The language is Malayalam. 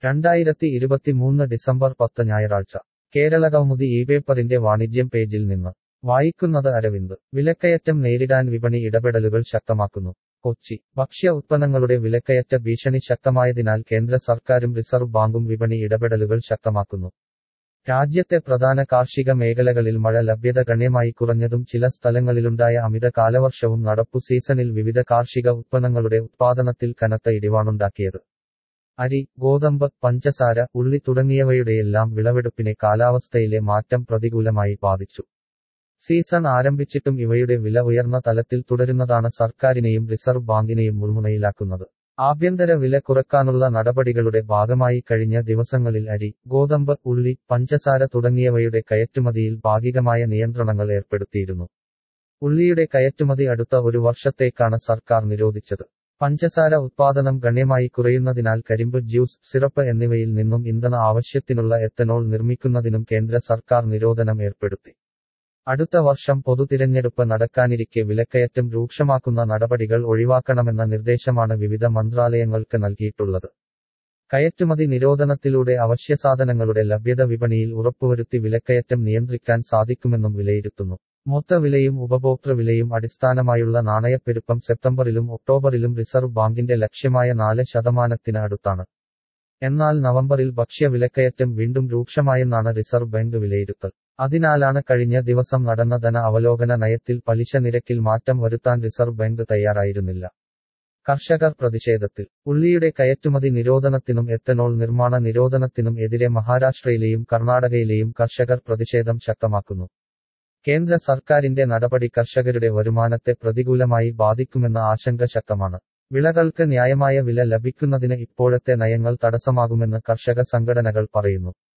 രണ്ടായിരത്തി ഇരുപത്തിമൂന്ന് ഡിസംബർ പത്ത് ഞായറാഴ്ച കേരളകൗമുദി ഈ പേപ്പറിന്റെ വാണിജ്യം പേജിൽ നിന്ന് വായിക്കുന്നത് അരവിന്ദ് വിലക്കയറ്റം നേരിടാൻ വിപണി ഇടപെടലുകൾ ശക്തമാക്കുന്നു കൊച്ചി ഭക്ഷ്യ ഉത്പന്നങ്ങളുടെ വിലക്കയറ്റ ഭീഷണി ശക്തമായതിനാൽ കേന്ദ്ര സർക്കാരും റിസർവ് ബാങ്കും വിപണി ഇടപെടലുകൾ ശക്തമാക്കുന്നു രാജ്യത്തെ പ്രധാന കാർഷിക മേഖലകളിൽ മഴ ലഭ്യത ഗണ്യമായി കുറഞ്ഞതും ചില സ്ഥലങ്ങളിലുണ്ടായ അമിത കാലവർഷവും നടപ്പു സീസണിൽ വിവിധ കാർഷിക ഉത്പന്നങ്ങളുടെ ഉത്പാദനത്തിൽ കനത്ത ഇടിവാണുണ്ടാക്കിയത് അരി ഗോതമ്പ് പഞ്ചസാര ഉള്ളി തുടങ്ങിയവയുടെയെല്ലാം വിളവെടുപ്പിനെ കാലാവസ്ഥയിലെ മാറ്റം പ്രതികൂലമായി ബാധിച്ചു സീസൺ ആരംഭിച്ചിട്ടും ഇവയുടെ വില ഉയർന്ന തലത്തിൽ തുടരുന്നതാണ് സർക്കാരിനെയും റിസർവ് ബാങ്കിനെയും മുൾമുനയിലാക്കുന്നത് ആഭ്യന്തര വില കുറക്കാനുള്ള നടപടികളുടെ ഭാഗമായി കഴിഞ്ഞ ദിവസങ്ങളിൽ അരി ഗോതമ്പ് ഉള്ളി പഞ്ചസാര തുടങ്ങിയവയുടെ കയറ്റുമതിയിൽ ഭാഗികമായ നിയന്ത്രണങ്ങൾ ഏർപ്പെടുത്തിയിരുന്നു ഉള്ളിയുടെ കയറ്റുമതി അടുത്ത ഒരു വർഷത്തേക്കാണ് സർക്കാർ നിരോധിച്ചത് പഞ്ചസാര ഉത്പാദനം ഗണ്യമായി കുറയുന്നതിനാൽ കരിമ്പ് ജ്യൂസ് സിറപ്പ് എന്നിവയിൽ നിന്നും ഇന്ധന ആവശ്യത്തിനുള്ള എത്തനോൾ നിർമ്മിക്കുന്നതിനും കേന്ദ്ര സർക്കാർ നിരോധനം ഏർപ്പെടുത്തി അടുത്ത വർഷം പൊതുതിരഞ്ഞെടുപ്പ് നടക്കാനിരിക്കെ വിലക്കയറ്റം രൂക്ഷമാക്കുന്ന നടപടികൾ ഒഴിവാക്കണമെന്ന നിർദ്ദേശമാണ് വിവിധ മന്ത്രാലയങ്ങൾക്ക് നൽകിയിട്ടുള്ളത് കയറ്റുമതി നിരോധനത്തിലൂടെ അവശ്യസാധനങ്ങളുടെ ലഭ്യത വിപണിയിൽ ഉറപ്പുവരുത്തി വിലക്കയറ്റം നിയന്ത്രിക്കാൻ സാധിക്കുമെന്നും വിലയിരുത്തുന്നു മൊത്ത വിലയും ഉപഭോക്തൃ വിലയും അടിസ്ഥാനമായുള്ള നാണയപ്പെരുപ്പം സെപ്റ്റംബറിലും ഒക്ടോബറിലും റിസർവ് ബാങ്കിന്റെ ലക്ഷ്യമായ നാല് ശതമാനത്തിന് അടുത്താണ് എന്നാൽ നവംബറിൽ ഭക്ഷ്യ വിലക്കയറ്റം വീണ്ടും രൂക്ഷമായെന്നാണ് റിസർവ് ബാങ്ക് വിലയിരുത്തൽ അതിനാലാണ് കഴിഞ്ഞ ദിവസം നടന്ന ധന അവലോകന നയത്തിൽ പലിശ നിരക്കിൽ മാറ്റം വരുത്താൻ റിസർവ് ബാങ്ക് തയ്യാറായിരുന്നില്ല കർഷകർ പ്രതിഷേധത്തിൽ ഉള്ളിയുടെ കയറ്റുമതി നിരോധനത്തിനും എത്തനോൾ നിർമ്മാണ നിരോധനത്തിനും എതിരെ മഹാരാഷ്ട്രയിലെയും കർണാടകയിലെയും കർഷകർ പ്രതിഷേധം ശക്തമാക്കുന്നു കേന്ദ്ര സർക്കാരിന്റെ നടപടി കർഷകരുടെ വരുമാനത്തെ പ്രതികൂലമായി ബാധിക്കുമെന്ന ആശങ്ക ശക്തമാണ് വിളകൾക്ക് ന്യായമായ വില ലഭിക്കുന്നതിന് ഇപ്പോഴത്തെ നയങ്ങൾ തടസ്സമാകുമെന്ന് കർഷക സംഘടനകൾ പറയുന്നു